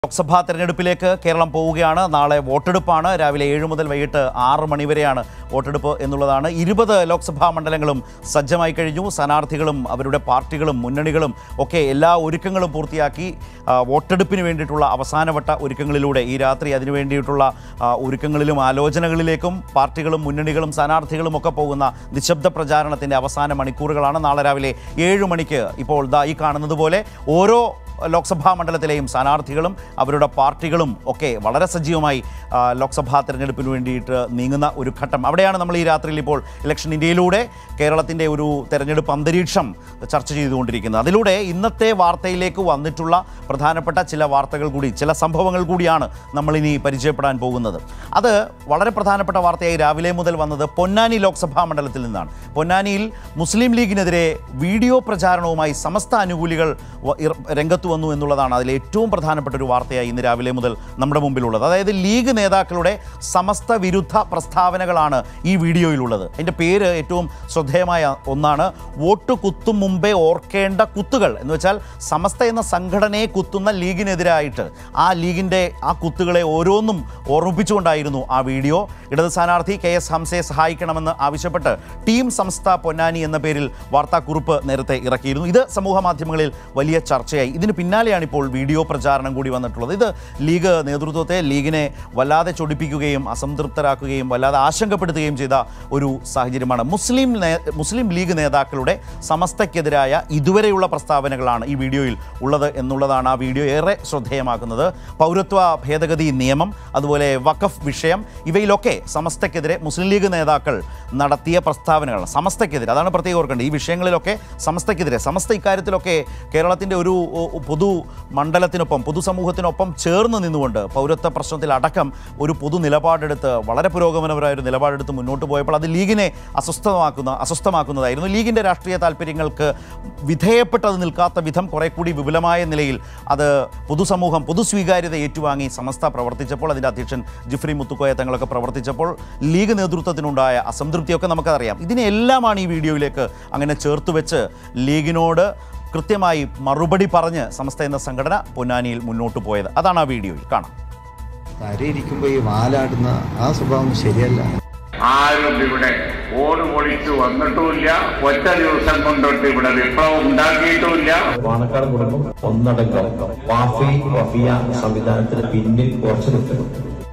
ലോക്സഭാ തെരഞ്ഞെടുപ്പിലേക്ക് കേരളം പോവുകയാണ് നാളെ വോട്ടെടുപ്പാണ് രാവിലെ ഏഴ് മുതൽ വൈകിട്ട് ആറ് മണിവരെയാണ് വോട്ടെടുപ്പ് എന്നുള്ളതാണ് ഇരുപത് ലോക്സഭാ മണ്ഡലങ്ങളും സജ്ജമായി കഴിഞ്ഞു സ്ഥാനാർത്ഥികളും അവരുടെ പാർട്ടികളും മുന്നണികളും ഒക്കെ എല്ലാ ഒരുക്കങ്ങളും പൂർത്തിയാക്കി ആ, വോട്ടെടുപ്പിന് വേണ്ടിയിട്ടുള്ള അവസാനവട്ട ഒരുക്കങ്ങളിലൂടെ ഈ രാത്രി അതിനു വേണ്ടിയിട്ടുള്ള ആ, ഒരുക്കങ്ങളിലും ആലോചനകളിലേക്കും പാർട്ടികളും മുന്നണികളും സ്ഥാനാർത്ഥികളും ഒക്കെ പോകുന്ന നിശബ്ദ പ്രചാരണത്തിൻ്റെ അവസാന മണിക്കൂറുകളാണ് നാളെ രാവിലെ ഏഴ് മണിക്ക് ഇപ്പോൾ ദാ ഈ കാണുന്നത് പോലെ ഓരോ ലോക്സഭാ മണ്ഡലത്തിലെയും സ്ഥാനാർത്ഥികളും അവരുടെ പാർട്ടികളും ഒക്കെ വളരെ സജീവമായി ആ, ലോക്സഭാ തെരഞ്ഞെടുപ്പിന് വേണ്ടിയിട്ട് നീങ്ങുന്ന ഒരു ഘട്ടം അവിടെയാണ് നമ്മൾ ഈ രാത്രിയിൽ ഇപ്പോൾ ഇലക്ഷൻ ഇന്ത്യയിലൂടെ കേരളത്തിൻ്റെ ഒരു തെരഞ്ഞെടുപ്പ് അന്തരീക്ഷം ചർച്ച ചെയ്തുകൊണ്ടിരിക്കുന്നത് അതിലൂടെ ഇന്നത്തെ വാർത്തയിലേക്ക് വന്നിട്ടുള്ള പ്രധാനപ്പെട്ട ചില വാർത്തകൾ കൂടി ചില സംഭവങ്ങൾ കൂടിയാണ് നമ്മളിനി പരിചയപ്പെടാൻ പോകുന്നത് അത് വളരെ പ്രധാനപ്പെട്ട വാർത്തയായി രാവിലെ മുതൽ വന്നത് പൊന്നാനി ലോക്സഭാ മണ്ഡലത്തിൽ നിന്നാണ് പൊന്നാനിയിൽ മുസ്ലിം ലീഗിനെതിരെ വീഡിയോ പ്രചാരണവുമായി സമസ്ത അനുകൂലികൾ വ- ഇറ- രംഗത്ത് വന്നു എന്നുള്ളതാണ് അതിൽ ഏറ്റവും പ്രധാനപ്പെട്ട ഒരു വാർത്തയായി ഇന്ന് രാവിലെ മുതൽ നമ്മുടെ മുമ്പിലുള്ളത് അതായത് ലീഗ് നേതാക്കളുടെ സമസ്ത വിരുദ്ധ പ്രസ്താവനകളാണ് ഈ വീഡിയോയിലുള്ളത് അതിൻ്റെ പേര് ഏറ്റവും ശ്രദ്ധേയമായ ഒന്നാണ് വോട്ട് കുത്തും മുമ്പേ ഓർക്കേണ്ട കുത്തുകൾ എന്ന് വെച്ചാൽ സമസ്ത എന്ന സംഘടനയെ കുത്തുന്ന ലീഗിനെതിരായിട്ട് ആ ലീഗിൻ്റെ ആ കുത്തുകളെ ഓരോന്നും ഓർമ്മിപ്പിച്ചുകൊണ്ടായിരുന്നു ആ വീഡിയോ ഇടത് സ്ഥാനാർത്ഥി കെ എസ് ഹംസയെ സഹായിക്കണമെന്ന് ആവശ്യപ്പെട്ട് ടീം സംസ്ഥ പൊന്നാനി എന്ന പേരിൽ വാർത്താക്കുറിപ്പ് നേരത്തെ ഇറക്കിയിരുന്നു ഇത് സമൂഹ മാധ്യമങ്ങളിൽ വലിയ ചർച്ചയായി ഇതിന് പിന്നാലെയാണ് ഇപ്പോൾ വീഡിയോ പ്രചാരണം കൂടി വന്നിട്ടുള്ളത് ഇത് ലീഗ് നേതൃത്വത്തെ ലീഗിനെ വല്ലാതെ ചൊടിപ്പിക്കുകയും അസംതൃപ്തരാക്കുകയും വല്ലാതെ ആശങ്കപ്പെടുത്തുകയും ചെയ്ത ഒരു സാഹചര്യമാണ് മുസ്ലിം നേ- മുസ്ലിം ലീഗ് നേതാക്കളുടെ സമസ്തയ്ക്കെതിരായ ഇതുവരെയുള്ള പ്രസ്താവനകളാണ് ഈ വീഡിയോയിൽ ഉള്ളത് എന്നുള്ളതാണ് ആ വീഡിയോ ഏറെ ശ്രദ്ധേയമാക്കുന്നത് പൗരത്വ ഭേദഗതി നിയമം അതുപോലെ വഖഫ് വിഷയം ഇവയിലൊക്കെ സമസ്തയ്ക്കെതിരെ മുസ്ലിം ലീഗ് നേതാക്കൾ നടത്തിയ പ്രസ്താവനകളാണ് സമസ്തയ്ക്കെതിരെ അതാണ് പ്രത്യേകം ഓർക്കേണ്ടത് ഈ വിഷയങ്ങളിലൊക്കെ സമസ്തയ്ക്കെതിരെ സമസ്ത ഇക്കാര്യത്തിലൊക്കെ കേരളത്തിൻ്റെ ഒരു ഒ, പൊതു മണ്ഡലത്തിനൊപ്പം പൊതുസമൂഹത്തിനൊപ്പം ചേർന്ന് നിന്നുകൊണ്ട് പൗരത്വ പ്രശ്നത്തിൽ അടക്കം ഒരു പൊതു നിലപാടെടുത്ത് വളരെ പുരോഗമനപരമായ ഒരു നിലപാടെടുത്ത് മുന്നോട്ട് പോയപ്പോൾ അത് ലീഗിനെ അസ്വസ്ഥമാക്കുന്ന അസ്വസ്ഥമാക്കുന്നതായിരുന്നു ലീഗിൻ്റെ രാഷ്ട്രീയ താല്പര്യങ്ങൾക്ക് വിധേയപ്പെട്ടത് നിൽക്കാത്ത വിധം കുറെ കൂടി വിപുലമായ നിലയിൽ അത് പൊതുസമൂഹം പൊതുസ്വീകാര്യത ഏറ്റുവാങ്ങി സമസ്ത പ്രവർത്തിച്ചപ്പോൾ അതിൻ്റെ അധ്യക്ഷൻ ജിഫ്രി മുത്തുക്കോയ തങ്ങളൊക്കെ പ്രവർത്തിച്ചപ്പോൾ ലീഗ് നേതൃത്വത്തിനുണ്ടായ അസംതൃപ്തിയൊക്കെ നമുക്കറിയാം ഇതിനെല്ലാമാണ് ഈ വീഡിയോയിലേക്ക് അങ്ങനെ ചേർത്ത് വെച്ച് ലീഗിനോട് കൃത്യമായി മറുപടി പറഞ്ഞ് സമസ്ത എന്ന സംഘടന പൊന്നാനിയിൽ മുന്നോട്ട് പോയത് അതാണ് ആ വീഡിയോയിൽ കാണാം തരയിരിക്കുമ്പോൾ ഈ വാലാടുന്ന ആ സ്വഭാവം ശരിയല്ല ആരും ഇവിടെ ഓട് പൊളിച്ചു വന്നിട്ടുമില്ല ഒറ്റ ദിവസം കൊണ്ടിട്ട് ഇവിടെ വിപ്ലവം ഉണ്ടാക്കിയിട്ടുമില്ല പാണക്കാട് കുടുംബം ഒന്നടങ്കം വാഫി വഫിയ സംവിധാനത്തിന് പിന്നിൽ ഉറച്ചു നിൽക്കുന്നു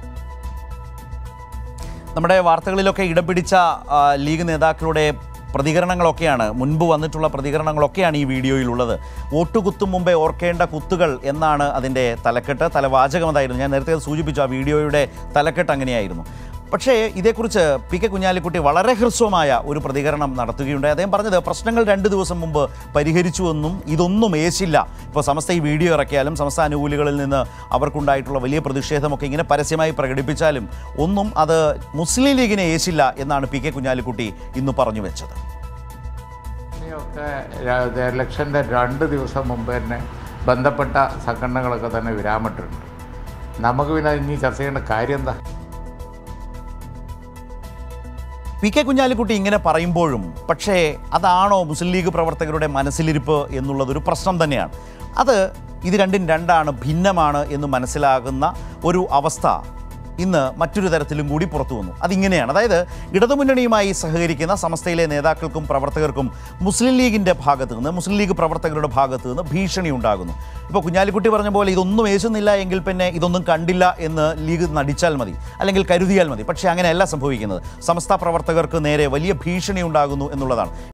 നമ്മുടെ വാർത്തകളിലൊക്കെ ഇടം പിടിച്ച ആ, ലീഗ് നേതാക്കളുടെ പ്രതികരണങ്ങളൊക്കെയാണ് മുൻപ് വന്നിട്ടുള്ള പ്രതികരണങ്ങളൊക്കെയാണ് ഈ വീഡിയോയിലുള്ളത് വോട്ട് കുത്തും മുമ്പേ ഓർക്കേണ്ട കുത്തുകൾ എന്നാണ് അതിൻ്റെ തലക്കെട്ട് തലവാചകം അതായിരുന്നു ഞാൻ നേരത്തെ അത് സൂചിപ്പിച്ചു ആ വീഡിയോയുടെ തലക്കെട്ട് അങ്ങനെയായിരുന്നു പക്ഷേ ഇതേക്കുറിച്ച് പി കെ കുഞ്ഞാലിക്കുട്ടി വളരെ ഹ്രസ്വമായ ഒരു പ്രതികരണം നടത്തുകയുണ്ടായി അദ്ദേഹം പറഞ്ഞത് പ്രശ്നങ്ങൾ രണ്ട് ദിവസം മുമ്പ് പരിഹരിച്ചുവെന്നും ഇതൊന്നും ഏശില്ല ഇപ്പോൾ സമസ്ത ഈ വീഡിയോ ഇറക്കിയാലും സമസ്ത അനുകൂലികളിൽ നിന്ന് അവർക്കുണ്ടായിട്ടുള്ള വലിയ പ്രതിഷേധമൊക്കെ ഇങ്ങനെ പരസ്യമായി പ്രകടിപ്പിച്ചാലും ഒന്നും അത് മുസ്ലിം ലീഗിനെ ഏശില്ല എന്നാണ് പി കെ കുഞ്ഞാലിക്കുട്ടി ഇന്ന് പറഞ്ഞു വെച്ചത് ഇതിനെയൊക്കെ ര- ഇലക്ഷൻ്റെ രണ്ട് ദിവസം മുമ്പ് തന്നെ ബന്ധപ്പെട്ട സംഘടനകളൊക്കെ തന്നെ വിരാമിട്ടിട്ടുണ്ട് നമുക്ക് പിന്നെ ഇനി ചർച്ച ചെയ്യേണ്ട കാര്യം എന്താ പി കെ കുഞ്ഞാലിക്കുട്ടി ഇങ്ങനെ പറയുമ്പോഴും പക്ഷേ അതാണോ മുസ്ലിം ലീഗ് പ്രവർത്തകരുടെ മനസ്സിലിരിപ്പ് എന്നുള്ളതൊരു പ്രശ്നം തന്നെയാണ് അത് ഇത് രണ്ടും രണ്ടാണ് ഭിന്നമാണ് എന്ന് മനസ്സിലാകുന്ന ഒരു അവസ്ഥ ഇന്ന് മറ്റൊരു തരത്തിലും കൂടി പുറത്തു വന്നു അതിങ്ങനെയാണ് അതായത് ഇടതുമുന്നണിയുമായി സഹകരിക്കുന്ന സമസ്തയിലെ നേതാക്കൾക്കും പ്രവർത്തകർക്കും മുസ്ലിം ലീഗിൻ്റെ ഭാഗത്ത് നിന്ന് മുസ്ലിം ലീഗ് പ്രവർത്തകരുടെ ഭാഗത്ത് നിന്ന് ഭീഷണി ഉണ്ടാകുന്നു ഇപ്പോൾ കുഞ്ഞാലിക്കുട്ടി പറഞ്ഞ പോലെ ഇതൊന്നും ഏശുന്നില്ല എങ്കിൽ പിന്നെ ഇതൊന്നും കണ്ടില്ല എന്ന് ലീഗ് നടിച്ചാൽ മതി അല്ലെങ്കിൽ കരുതിയാൽ മതി പക്ഷേ അങ്ങനെയല്ല സംഭവിക്കുന്നത് സമസ്ത പ്രവർത്തകർക്ക് നേരെ വലിയ ഭീഷണി ഉണ്ടാകുന്നു എന്നുള്ളതാണ്